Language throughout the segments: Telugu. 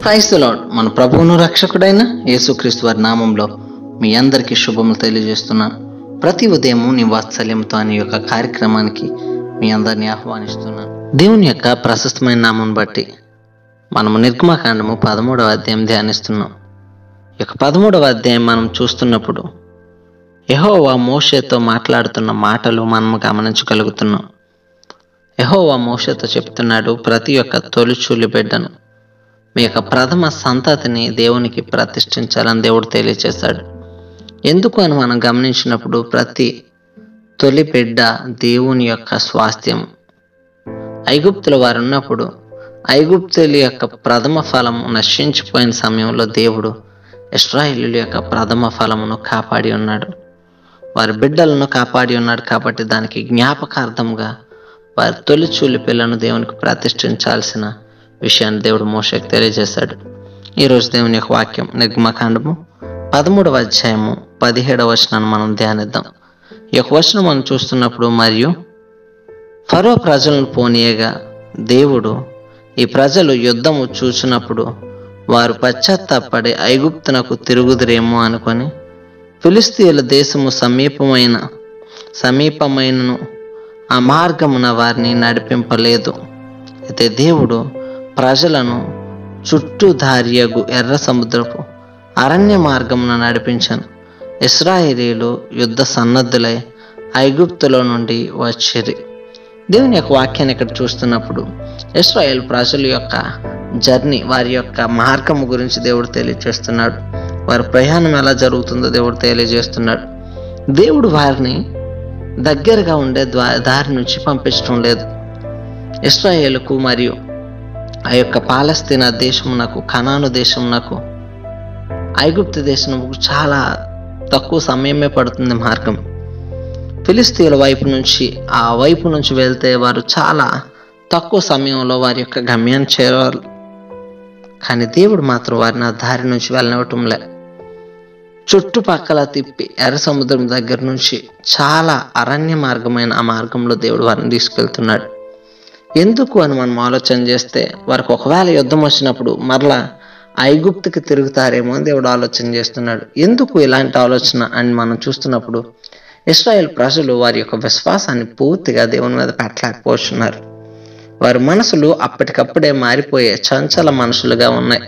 క్రైస్తలాడ్ మన ప్రభువును రక్షకుడైన యేసుక్రీస్తు వారి నామంలో మీ అందరికీ శుభములు తెలియజేస్తున్నాను ప్రతి ఉదయము నీ వాత్సల్యంతో అనే యొక్క కార్యక్రమానికి మీ అందరినీ ఆహ్వానిస్తున్నాను దేవుని యొక్క ప్రశస్తమైన నామం బట్టి మనము నిర్గమకాండము పదమూడవ అధ్యాయం ధ్యానిస్తున్నాం ఈ యొక్క పదమూడవ అధ్యాయం మనం చూస్తున్నప్పుడు యెహోవా మోషేతో మాట్లాడుతున్న మాటలు మనము గమనించగలుగుతున్నాం యెహోవా మోషేతో చెప్తున్నాడు ప్రతి ఒక్క తొలిచూలి బిడ్డను మీ యొక్క ప్రథమ సంతతిని దేవునికి ప్రతిష్ఠించాలని దేవుడు తెలియచేశాడు ఎందుకు అని మనం గమనించినప్పుడు ప్రతి తొలి బిడ్డ దేవుని యొక్క స్వాస్థ్యం ఐగుప్తుల వారు ఉన్నప్పుడు ఐగుప్తుల యొక్క ప్రథమ ఫలము నశించిపోయిన సమయంలో దేవుడు ఇస్రాయిలు యొక్క ప్రథమ ఫలమును కాపాడి ఉన్నాడు వారి బిడ్డలను కాపాడి ఉన్నాడు కాబట్టి దానికి జ్ఞాపకార్థంగా వారి తొలి చూలి పిల్లను దేవునికి ప్రతిష్ఠించాల్సిన విషయాన్ని దేవుడు మోషకు తెలియజేశాడు ఈరోజు దేవుని యొక్క వాక్యం నిర్గమకాండము పదమూడవ అధ్యాయము పదిహేడవ వచనాన్ని మనం ధ్యానిద్దాం ఈ యొక్క వచనం మనం చూస్తున్నప్పుడు మరియు ఫరో ప్రజలను పోనీయగా దేవుడు ఈ ప్రజలు యుద్ధము చూసినప్పుడు వారు పశ్చాత్తాపడి ఐగుప్తునకు తిరుగుదురేమో అనుకొని ఫిలిస్తీన్ల దేశము సమీపమైన సమీపమైనను ఆ మార్గమున వారిని నడిపింపలేదు అయితే దేవుడు ప్రజలను చుట్టూ దారియగు ఎర్ర సముద్రపు అరణ్య మార్గమున నడిపించాను ఇస్రాయేలీలు యుద్ధ సన్నద్ధులై ఐగుప్తులో నుండి వచ్చిరి దేవుని యొక్క వాక్యాన్ని ఇక్కడ చూస్తున్నప్పుడు ఇస్రాయేల్ ప్రజల యొక్క జర్నీ వారి యొక్క మార్గము గురించి దేవుడు తెలియజేస్తున్నాడు వారి ప్రయాణం ఎలా జరుగుతుందో దేవుడు తెలియజేస్తున్నాడు దేవుడు వారిని దగ్గరగా ఉండే ద్వా దారి నుంచి పంపించడం లేదు ఇస్రాయేలుకు మరియు ఆ యొక్క పాలస్తీనా దేశమునకు కనాను దేశమునకు ఐగుప్తు దేశమునకు చాలా తక్కువ సమయమే పడుతుంది మార్గం ఫిలిస్తీన్ల వైపు నుంచి ఆ వైపు నుంచి వెళ్తే వారు చాలా తక్కువ సమయంలో వారి యొక్క గమ్యాన్ని చేరవాలి కానీ దేవుడు మాత్రం వారిని ఆ దారి నుంచి వెళ్ళనివ్వటంలే చుట్టుపక్కల తిప్పి ఎర్ర సముద్రం దగ్గర నుంచి చాలా అరణ్య మార్గమైన ఆ మార్గంలో దేవుడు వారిని తీసుకెళ్తున్నాడు ఎందుకు అని మనం ఆలోచన చేస్తే వారికి ఒకవేళ యుద్ధం వచ్చినప్పుడు మరలా ఐగుప్తుకి తిరుగుతారేమో అని దేవుడు ఆలోచన చేస్తున్నాడు ఎందుకు ఇలాంటి ఆలోచన అని మనం చూస్తున్నప్పుడు ఇస్రాయేల్ ప్రజలు వారి యొక్క విశ్వాసాన్ని పూర్తిగా దేవుని మీద పెట్టలేకపోతున్నారు వారి మనసులు అప్పటికప్పుడే మారిపోయే చంచల మనుషులుగా ఉన్నాయి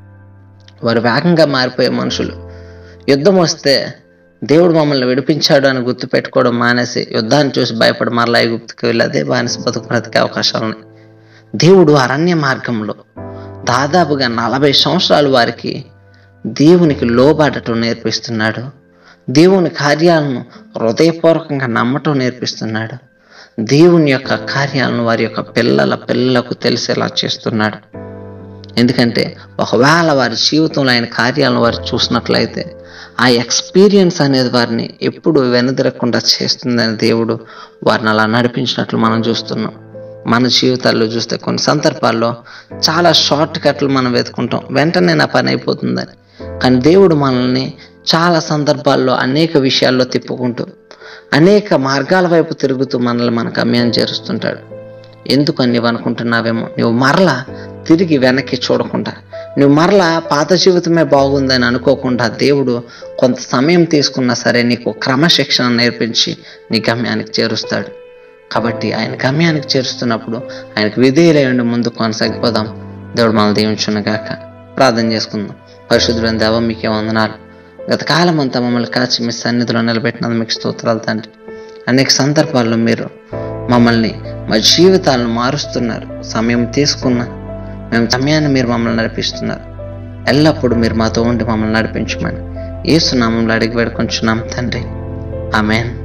వారు వేగంగా మారిపోయే మనుషులు యుద్ధం వస్తే దేవుడు మమ్మల్ని విడిపించాడు అని గుర్తు పెట్టుకోవడం మానేసి యుద్ధాన్ని చూసి భయపడి మరలా ఐగుప్తుకి వెళ్ళి అదే బానిస బతుకు బ్రతికే అవకాశాలు ఉన్నాయి దేవుడు అరణ్య మార్గంలో దాదాపుగా నలభై సంవత్సరాలు వారికి దేవునికి లోబడటం నేర్పిస్తున్నాడు దేవుని కార్యాలను హృదయపూర్వకంగా నమ్మటం నేర్పిస్తున్నాడు దేవుని యొక్క కార్యాలను వారి యొక్క పిల్లల పిల్లలకు తెలిసేలా చేస్తున్నాడు ఎందుకంటే ఒకవేళ వారి జీవితంలో ఆయన కార్యాలను వారు చూసినట్లయితే ఆ ఎక్స్పీరియన్స్ అనేది వారిని ఎప్పుడు వెనుదిరగకుండా చేస్తుందని దేవుడు వారిని అలా నడిపించినట్లు మనం చూస్తున్నాం మన జీవితాల్లో చూస్తే కొన్ని సందర్భాల్లో చాలా షార్ట్ కట్లు మనం వెతుకుంటాం వెంటనే నా పని అయిపోతుందని కానీ దేవుడు మనల్ని చాలా సందర్భాల్లో అనేక విషయాల్లో తిప్పుకుంటూ అనేక మార్గాల వైపు తిరుగుతూ మనల్ని మన గమ్యాన్ని చేరుస్తుంటాడు ఎందుకని నువ్వు అనుకుంటున్నావేమో నువ్వు మరలా తిరిగి వెనక్కి చూడకుండా నువ్వు మరలా పాత జీవితమే బాగుందని అనుకోకుండా దేవుడు కొంత సమయం తీసుకున్నా సరే నీకు క్రమశిక్షణ నేర్పించి నీ గమ్యానికి చేరుస్తాడు కాబట్టి ఆయన గమ్యానికి చేరుస్తున్నప్పుడు ఆయనకు విధేయులైన ముందు కొనసాగిపోదాం దేవుడు మనల్ని దీవించునుగాక ప్రార్థన చేసుకుందాం పరిశుద్ధులైన దేవ మీకే వందనాలు గత కాలం అంతా మమ్మల్ని కాచి మీ సన్నిధిలో నిలబెట్టినందుకు మీకు స్తోత్రాలు తండ్రి అనేక సందర్భాల్లో మీరు మమ్మల్ని మా జీవితాలను మారుస్తున్నారు సమయం తీసుకున్న మేము సమయాన్ని మీరు మమ్మల్ని నడిపిస్తున్నారు ఎల్లప్పుడూ మీరు మాతో ఉండి మమ్మల్ని నడిపించమని ఏసునామంలో అడిగి వేడుకొంచున్నాం తండ్రి ఆమెన్